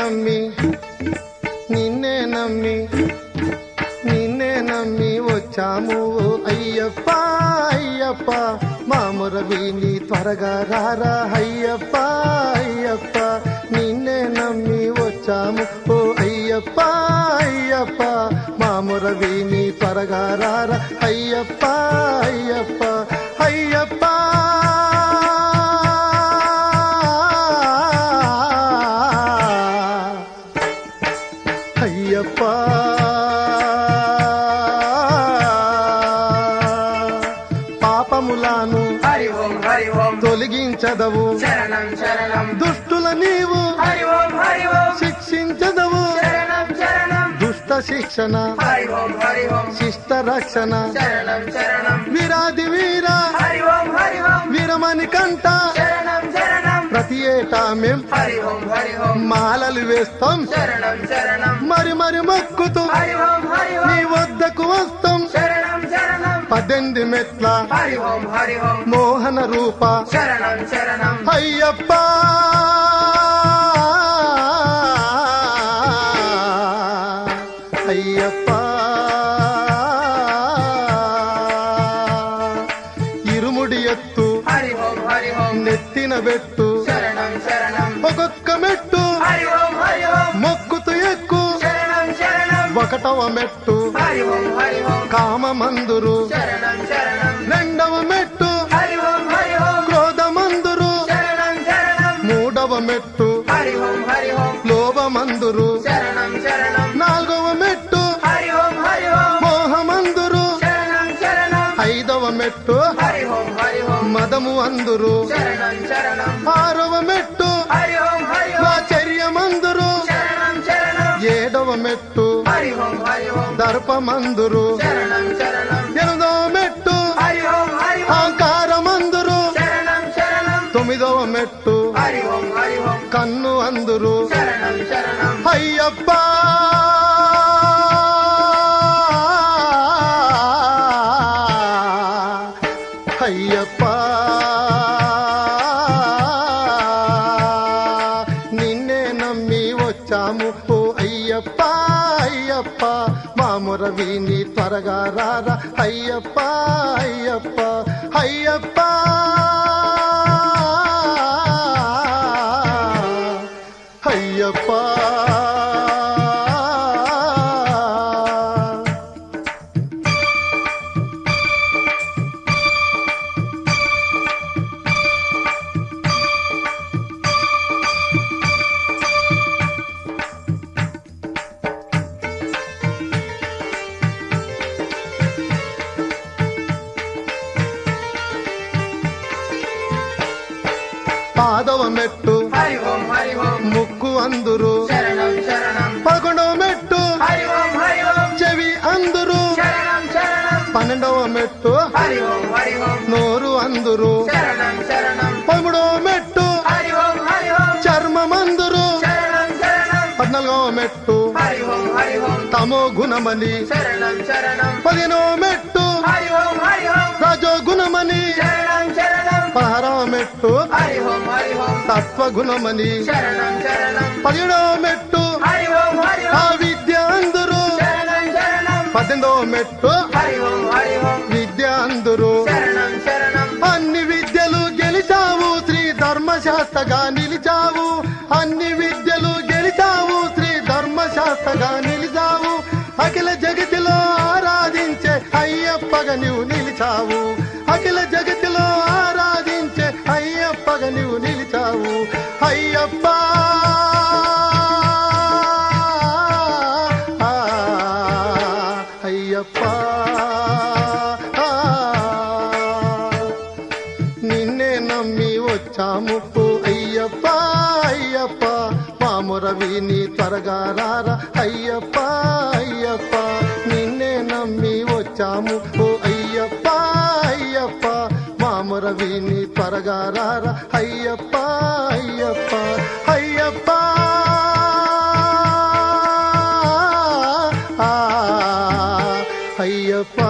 నమ్మి నిన్నే నమ్మి నిన్నే నమ్మి వచ్చాము ఓ అయ్యప్ప అయ్యప్ప మాముర విని త్వరగా రారా అయ్యప్ప అయ్యప్ప నిన్నే నమ్మి వచ్చాము ఓ అయ్యప్ప అయ్యప్ప మాముర విని త్వరగా రారా అయ్యప్ప అయ్యప్ప అయ్యప్ప అయ్యప్ప పాపములాను హరి ఓం హరి ఓం తొలగించదవు శరణం శరణం దుష్టుల నీవు హరి ఓం హరి ఓం శిక్షించదవు శరణం శరణం దుష్ట శిక్షణ హరి ఓం హరి ఓం శిష్ట రక్షణ శరణం శరణం వీరాది వీర హరి ఓం హరి ఓం వీరమణి కంట శరణం శరణం ప్రతి ఏటా మేం హరి ఓం హరి ఓం మాలలు వేస్తాం శరణం శరణం మరి మరి మొక్కుతూ హరి ఓం హరి నీ ఓం వద్దకు వస్తాం శరణం శరణం పద్దెనిమిది మెట్ల హరి ఓం హరి ఓం మోహన రూప శరణం శరణం అయ్యప్ప అయ్యప్ప ఇరుముడి ఎత్తు హరి ఓం హరి ఓం నెత్తిన పెట్టు శరణం శరణం ఒక్కొక్క మెట్టు హరి ఓం హరి ఓం మొక్కుతూ ఎక్కు శరణం శరణం ఒకటవ మెట్టు హరి ఓం హరి ఓం కామమందురు శరణం శరణం రెండవ మెట్టు హరి ఓం హరి ఓం క్రోధమందురు శరణం శరణం మూడవ మెట్టు హరి ఓం హరి ఓం లోభమందురు శరణం శరణం నాలుగవ మెట్టు హరి ఓం హరి ఓం మోహమందురు శరణం శరణం ఐదవ మెట్టు హరి ఓం హరి ఓం మదము అందురు శరణం శరణం ఆరవ మెట్టు హరి ఓం హరి ఓం ఆచర్యమందురు శరణం శరణం ఏడవ మెట్టు హరి ఓం హరి ఓం దర్పమందురు శరణం శరణం ఎనిమిదవ మెట్టు హరి ఓం హరి ఓం ఆకారమందురు శరణం శరణం తొమ్మిదవ మెట్టు హరి ఓం హరి ఓం కన్ను అందురు శరణం శరణం అయ్యప్ప అయ్యప్ప నిన్నే నమ్మి వచ్చాము ఓ అయ్యప్ప అయ్యప్ప మాముర విని త్వరగా రారా అయ్యప్ప అయ్యప్ప అయ్యప్ప అయ్యప్ప పాదవ మెట్టు హరి ఓం హరి ఓం ముక్కు అందురు శరణం శరణం పదకొండవ మెట్టు హరి ఓం హరి ఓం చెవి అందురు శరణం శరణం పన్నెండవ మెట్టు హరి ఓం హరి ఓం నోరు అందురు శరణం శరణం పదమూడవ మెట్టు హరి ఓం హరి ఓం చర్మమందురు శరణం శరణం పద్నాలుగవ మెట్టు హరి ఓం హరి ఓం తమో గుణమని శరణం శరణం పదిహేనవ మెట్టు హరి ఓం హరి ఓం రజో గుణమని శరణం శరణం పదహారవ మెట్టు హరి ఓం హరి ఓం సత్వగుణమని శరణం శరణం పదిహేడవ మెట్టు హరి ఓం హరి ఆ ఓం విద్య అందరు శరణం శరణం పద్దెనిమిదవ మెట్టు హరి ఓం హరి ఓం విద్య అందరు శరణం శరణం అన్ని విద్యలు గెలిచావు శ్రీ ధర్మశాస్త్రగా నిలిచావు అన్ని విద్యలు గెలిచావు శ్రీ ధర్మశాస్త్రగా నిలిచావు అఖిల జగతిలో ఆరాధించే అయ్యప్పగా నీవు నిలిచావు అఖిల జగతిలో ఆరాధించే అయ్యప్పగా నీవు నిలిచావు అయ్యప్ప ఆ, అయ్యప్ప ఆ, నిన్నే నమ్మి వచ్చాము ఓ అయ్యప్ప అయ్యప్ప మాముర విని త్వరగా రారా అయ్యప్ప అయ్యప్ప నిన్నే నమ్మి వచ్చాము ఓ అయ్యప్ప అయ్యప్ప మాముర విని త్వరగా రారా అయ్యప్ప అయ్యప్ప అయ్యప్ప ఆ, అయ్యప్ప